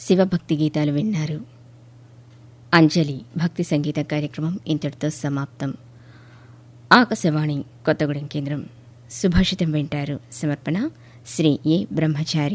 శివభక్తి గీతాలు విన్నారు అంజలి భక్తి సంగీత కార్యక్రమం ఇంతటితో సమాప్తం ఆకాశవాణి కొత్తగూడెం కేంద్రం సుభాషితం వింటారు సమర్పణ శ్రీ ఏ బ్రహ్మచారి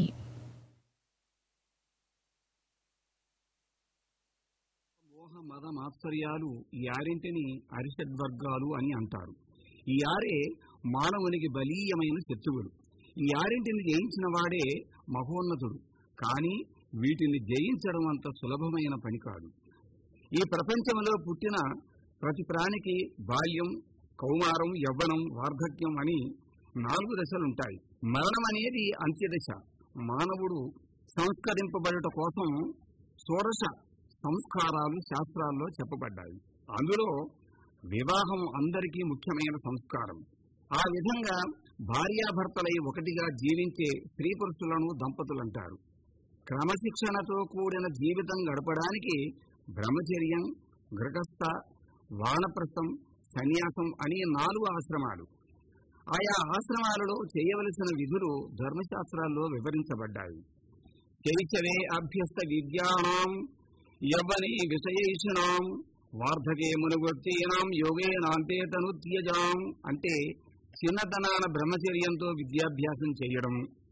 మోహ మద మాత్సర్యాలు ఈ ఆరింటిని అరిషడ్వర్గాలు అని అంటారు ఈ ఆరే మానవునికి బలీయమైన శత్రువులు ఈ ఆరింటిని జయించిన వాడే మహోన్నతుడు కానీ వీటిని జయించడం అంత సులభమైన పని కాదు ఈ ప్రపంచంలో పుట్టిన ప్రతి ప్రాణికి బాల్యం కౌమారం యవ్వనం వార్ధక్యం అని నాలుగు దశలుంటాయి మరణం అనేది అంత్యదశ మానవుడు సంస్కరింపబడుట కోసం షోడశ సంస్కారాలు శాస్త్రాల్లో చెప్పబడ్డాయి అందులో వివాహం అందరికీ ముఖ్యమైన సంస్కారం ఆ విధంగా భార్యాభర్తలై ఒకటిగా జీవించే స్త్రీ పురుషులను దంపతులంటారు క్రమశిక్షణతో కూడిన జీవితం గడపడానికి బ్రహ్మచర్యం గృహస్థ వానప్రస్థం సన్యాసం అనే నాలుగు ఆశ్రమాలు ఆయా ఆశ్రమాలలో చేయవలసిన విధులు ధర్మశాస్త్రాల్లో వివరించబడ్డాయి చైచవే అభ్యస్త విద్యానాం యవ్వని విషయేషునాం వార్ధకే మునుగొత్తీనాం యోగే నాంతే తను త్యజాం అంటే చిన్నతనాన బ్రహ్మచర్యంతో విద్యాభ్యాసం చేయడం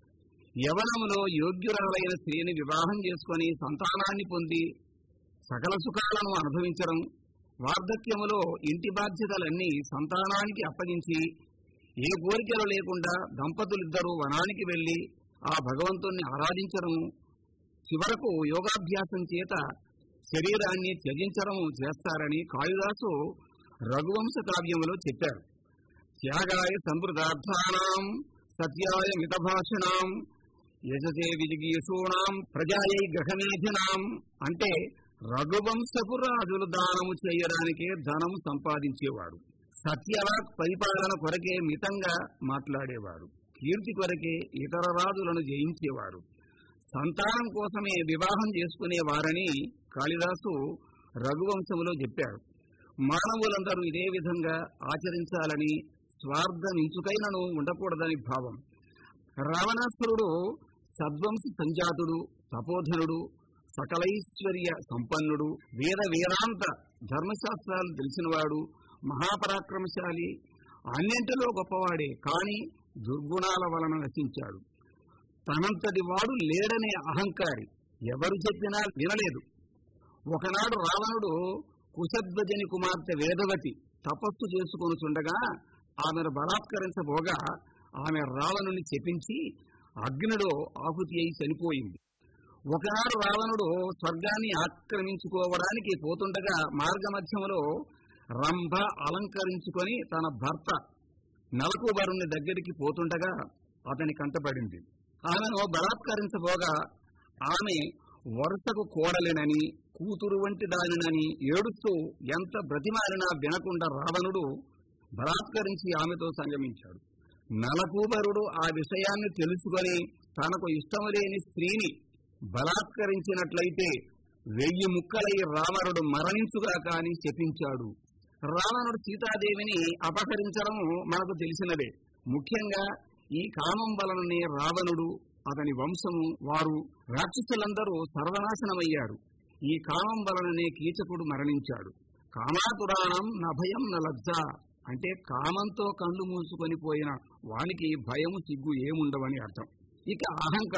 యవనములో యోగ్యురాలైన స్త్రీని వివాహం చేసుకొని సంతానాన్ని పొంది సకల సుఖాలను అనుభవించడం వార్ధక్యములో ఇంటి బాధ్యతలన్నీ సంతానానికి అప్పగించి ఏ కోరికలు లేకుండా దంపతులిద్దరూ వనానికి వెళ్లి ఆ భగవంతుణ్ణి ఆరాధించడము చివరకు యోగాభ్యాసం చేత శరీరాన్ని త్యజించడం చేస్తారని కాళిదాసు రఘువంశ కావ్యములో చెప్పారు త్యాగాయ సంవృద్ధార్థానాం సత్యాయ మితభాషణాం యజసే విజిగీషూణాం ప్రజాయై గ్రహమేధినాం అంటే రఘువంశపు రాజులు దానము చేయడానికే ధనం సంపాదించేవాడు సత్యవాక్ పరిపాలన కొరకే మితంగా మాట్లాడేవారు కీర్తి కొరకే ఇతర రాజులను జయించేవారు సంతానం కోసమే వివాహం చేసుకునేవారని కాళిదాసు రఘువంశములో చెప్పారు మానవులందరూ ఇదే విధంగా ఆచరించాలని స్వార్థమించుకైనను ఉండకూడదని భావం రావణాసురుడు సద్వంశ సంజాతుడు తపోధనుడు సకలైశ్వర్య సంపన్నుడు వేద వేదాంత ధర్మశాస్త్రాలు తెలిసినవాడు మహాపరాక్రమశాలి అన్నింటిలో గొప్పవాడే కాని దుర్గుణాల వలన నశించాడు తనంతటి వాడు లేడనే అహంకారి ఎవరు చెప్పినా వినలేదు ఒకనాడు రావణుడు కుశధ్వజని కుమార్తె వేదవతి తపస్సు చేసుకొని చుండగా ఆమెను బలాత్కరించబోగా ఆమె రావణుని చెప్పించి అగ్నిలో ఆహుతి అయి చనిపోయింది ఒకనాడు రావణుడు స్వర్గాన్ని ఆక్రమించుకోవడానికి పోతుండగా మార్గమధ్యములో రంభ అలంకరించుకొని తన భర్త నలకుబరుని దగ్గరికి పోతుండగా అతని కంటపడింది ఆమెను బలాత్కరించబోగా ఆమె వరుసకు కోడలినని కూతురు వంటి దానినని ఏడుస్తూ ఎంత బ్రతిమాలినా వినకుండా రావణుడు బలాత్కరించి ఆమెతో సంగమించాడు నలకూబరుడు ఆ విషయాన్ని తెలుసుకొని తనకు ఇష్టం లేని స్త్రీని బలాత్కరించినట్లయితే వెయ్యి ముక్కలై రావణుడు మరణించుగాక అని శపించాడు రావణుడు సీతాదేవిని అపహరించడం మనకు తెలిసినదే ముఖ్యంగా ఈ కామం వలననే రావణుడు అతని వంశము వారు రాక్షసులందరూ సర్వనాశనమయ్యారు ఈ కామం వలననే కీచకుడు మరణించాడు కామాతురాణం నభయం నలజ్జ అంటే కామంతో కళ్ళు మూసుకొని పోయిన వానికి భయము సిగ్గు ఏముండవని అర్థం ఇక అహంకారం